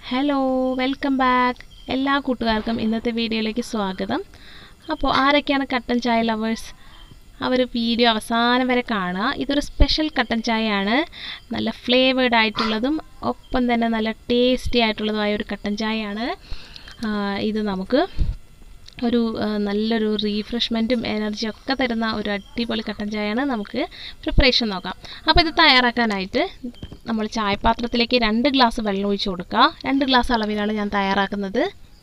hello welcome back എല്ലാ കൂട്ടുകാർക്കും ഇന്നത്തെ വീഡിയോയിലേക്ക് സ്വാഗതം അപ്പോൾ ആരൊക്കെയാണ് കട്ടൻ ചായ ലവേഴ്സ് അവർ വീഡിയോ അവസാനം വരെ കാണുക ഇതൊരു സ്പെഷ്യൽ കട്ടൻ ചായയാണ് നല്ല ഫ്ലേവേഡ് ആയിട്ടുള്ളതും ഒപ്പം തന്നെ നല്ല ടേസ്റ്റി ആയിട്ടുള്ളതുമായ ഒരു കട്ടൻ ചായയാണ് ആ, ഇത് നമുക്ക് ഒരു ആ, നല്ലൊരു റീഫ്രഷ്മെൻറ്റും എനർജിയും ഒക്കെ തരുന്ന ഒരു അടിപൊളി കട്ടൻ ചായയാണ് നമുക്ക് പ്രിപ്പറേഷൻ നോക്കാം അപ്പോൾ ഇത് തയ്യാറാക്കാനായിട്ട് നമ്മൾ ചായപാത്രത്തിലേക്ക് രണ്ട് ഗ്ലാസ് വെള്ളം ഒഴിച്ച് കൊടുക്കുക രണ്ട് ഗ്ലാസ് അളവിലാണ് ഞാൻ തയ്യാറാക്കുന്നത്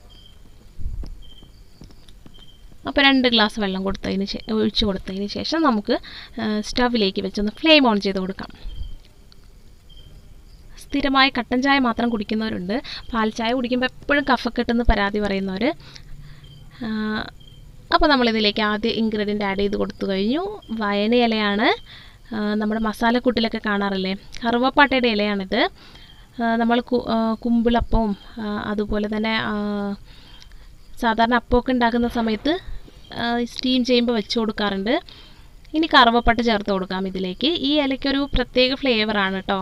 അപ്പോൾ രണ്ട് ഗ്ലാസ് വെള്ളം കൊടുത്തതിന് ശേ ഒഴിച്ച് കൊടുത്തതിന് ശേഷം നമുക്ക് ആ, സ്റ്റവിലേക്ക് വെച്ചൊന്ന് ഫ്ലെയിം ഓൺ ചെയ്ത് കൊടുക്കാം സ്ഥിരമായി കട്ടൻ ചായ മാത്രം കുടിക്കുന്നവരുണ്ട് പാൽ ചായ കുടിക്കുമ്പോൾ എപ്പോഴും കഫക്കെട്ടെന്ന് പരാതി പറയുന്നവർ അപ്പോൾ നമ്മളിതിലേക്ക് ആദ്യം ഇൻഗ്രീഡിയൻ്റ് ആഡ് ചെയ്ത് കൊടുത്തു കഴിഞ്ഞു വയന ഇലയാണ് ആ, നമ്മുടെ മസാലക്കൂട്ടിലൊക്കെ കാണാറില്ലേ കറുവപ്പാട്ടയുടെ ഇലയാണിത് ആ, നമ്മൾ കു- ആ, കുമ്പിളപ്പവും ആ, അതുപോലെ തന്നെ ആ, സാധാരണ അപ്പമൊക്കെ ഉണ്ടാക്കുന്ന സമയത്ത് സ്റ്റീം ചെയ്യുമ്പോൾ വെച്ച് കൊടുക്കാറുണ്ട് ഇനി കറുവപ്പട്ട ചേർത്ത് കൊടുക്കാം ഇതിലേക്ക് ഈ ഇലയ്ക്കൊരു പ്രത്യേക ഫ്ലേവറാണ് കേട്ടോ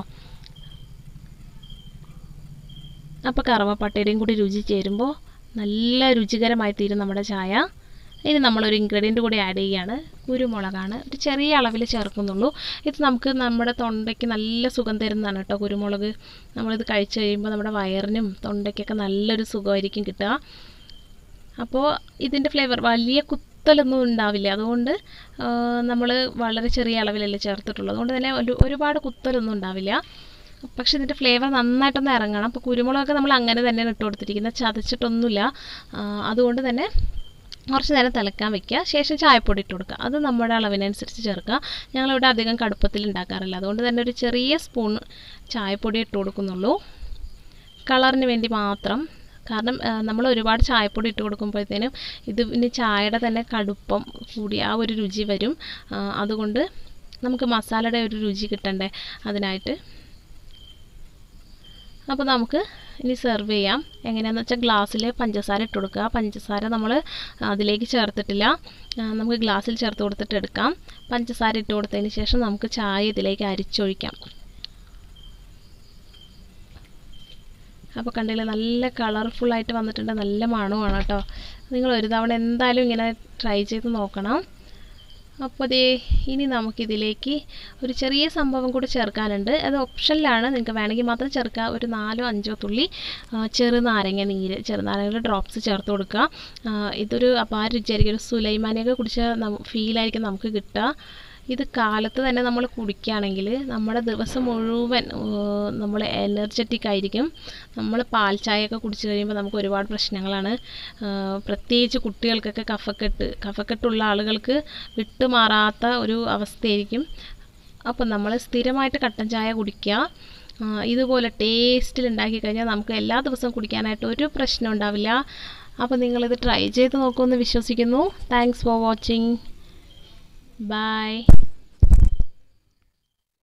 അപ്പോൾ കറുവപ്പട്ടയുടെയും കൂടി രുചി ചേരുമ്പോൾ നല്ല രുചികരമായി തീരും നമ്മുടെ ചായ ഇനി നമ്മളൊരു ഇൻഗ്രീഡിയൻറ്റ് കൂടി ആഡ് ചെയ്യുകയാണ് കുരുമുളകാണ് ഒരു ചെറിയ അളവിൽ ചേർക്കുന്നുള്ളൂ ഇത് നമുക്ക് നമ്മുടെ തൊണ്ടയ്ക്ക് നല്ല സുഖം തരുന്നതാണ് കേട്ടോ കുരുമുളക് നമ്മളിത് കഴിച്ചു കഴിയുമ്പോൾ നമ്മുടെ വയറിനും തൊണ്ടയ്ക്കൊക്കെ നല്ലൊരു സുഖമായിരിക്കും കിട്ടുക അപ്പോൾ ഇതിൻ്റെ ഫ്ലേവർ വലിയ കുത്തലൊന്നും ഉണ്ടാവില്ല അതുകൊണ്ട് നമ്മൾ വളരെ ചെറിയ അളവിലല്ലേ ചേർത്തിട്ടുള്ളൂ അതുകൊണ്ട് തന്നെ ഒരു ഒരുപാട് കുത്തലൊന്നും ഉണ്ടാവില്ല പക്ഷേ ഇതിൻ്റെ ഫ്ലേവർ നന്നായിട്ടൊന്ന് ഇറങ്ങണം അപ്പോൾ കുരുമുളകൊക്കെ നമ്മൾ അങ്ങനെ തന്നെയാണ് ഇട്ട് കൊടുത്തിരിക്കുന്നത് ചതച്ചിട്ടൊന്നുമില്ല ആ, അതുകൊണ്ട് തന്നെ കുറച്ച് നേരം തിളക്കാൻ വെക്കുക ശേഷം ചായപ്പൊടി ഇട്ട് കൊടുക്കുക അത് നമ്മുടെ അളവിനനുസരിച്ച് ചേർക്കുക ഞങ്ങളിവിടെ അധികം കടുപ്പത്തിൽ ഉണ്ടാക്കാറില്ല അതുകൊണ്ട് തന്നെ ഒരു ചെറിയ സ്പൂൺ ചായപ്പൊടി ഇട്ട് കൊടുക്കുന്നുള്ളൂ കളറിന് വേണ്ടി മാത്രം കാരണം ആ, നമ്മൾ ഒരുപാട് ചായപ്പൊടി ഇട്ട് കൊടുക്കുമ്പോഴത്തേനും ഇതിന് ചായയുടെ തന്നെ കടുപ്പം കൂടി ആ ഒരു രുചി വരും ആ, അതുകൊണ്ട് നമുക്ക് മസാലയുടെ ഒരു രുചി കിട്ടണ്ടേ അതിനായിട്ട് അപ്പോൾ നമുക്ക് ഇനി സെർവ് ചെയ്യാം എങ്ങനെയാണെന്ന് വെച്ചാൽ ഗ്ലാസ്സിൽ പഞ്ചസാര ഇട്ട് കൊടുക്കുക പഞ്ചസാര നമ്മൾ അതിലേക്ക് ചേർത്തിട്ടില്ല ആ, നമുക്ക് ഗ്ലാസ്സിൽ ചേർത്ത് കൊടുത്തിട്ട് എടുക്കാം പഞ്ചസാര ഇട്ട് കൊടുത്തതിന് ശേഷം നമുക്ക് ചായ ഇതിലേക്ക് അരിച്ചൊഴിക്കാം അപ്പോൾ കണ്ടില്ലേ നല്ല കളർഫുള്ളായിട്ട് വന്നിട്ടുണ്ട് നല്ല മണമാണ് കേട്ടോ നിങ്ങൾ ഒരു തവണ എന്തായാലും ഇങ്ങനെ ട്രൈ ചെയ്ത് നോക്കണം അപ്പോൾ ദേ ഇനി നമുക്കിതിലേക്ക് ഒരു ചെറിയ സംഭവം കൂടി ചേർക്കാനുണ്ട് അത് ഓപ്ഷനിലാണ് നിങ്ങൾക്ക് വേണമെങ്കിൽ മാത്രം ചേർക്കുക ഒരു നാലോ അഞ്ചോ തുള്ളി ആ, ചെറുനാരങ്ങ നീര് ചെറുനാരങ്ങയുടെ ഡ്രോപ്സ് ചേർത്ത് കൊടുക്കുക ആ, ഇതൊരു അപാര രുചിയായിരിക്കും ഒരു സുലൈമാനിയൊക്കെ കുടിച്ച ഫീലായിരിക്കും നമുക്ക് കിട്ടുക ഇത് കാലത്ത് തന്നെ നമ്മൾ കുടിക്കുകയാണെങ്കിൽ നമ്മുടെ ദിവസം മുഴുവൻ നമ്മൾ എനർജറ്റിക് ആയിരിക്കും നമ്മൾ പാൽ ചായയൊക്കെ കുടിച്ചു കഴിയുമ്പോൾ നമുക്ക് ഒരുപാട് പ്രശ്നങ്ങളാണ് ആ, പ്രത്യേകിച്ച് കുട്ടികൾക്കൊക്കെ കഫക്കെട്ട് കഫക്കെട്ടുള്ള ആളുകൾക്ക് വിട്ടുമാറാത്ത ഒരു അവസ്ഥയായിരിക്കും അപ്പോൾ നമ്മൾ സ്ഥിരമായിട്ട് കട്ടൻ ചായ കുടിക്കുക ആ, ഇതുപോലെ ടേസ്റ്റിൽ ഉണ്ടാക്കി കഴിഞ്ഞാൽ നമുക്ക് എല്ലാ ദിവസവും കുടിക്കാനായിട്ട് ഒരു പ്രശ്നം ഉണ്ടാവില്ല അപ്പോൾ നിങ്ങളിത് ട്രൈ ചെയ്ത് നോക്കുമെന്ന് വിശ്വസിക്കുന്നു താങ്ക്സ് ഫോർ വാച്ചിങ് ബൈ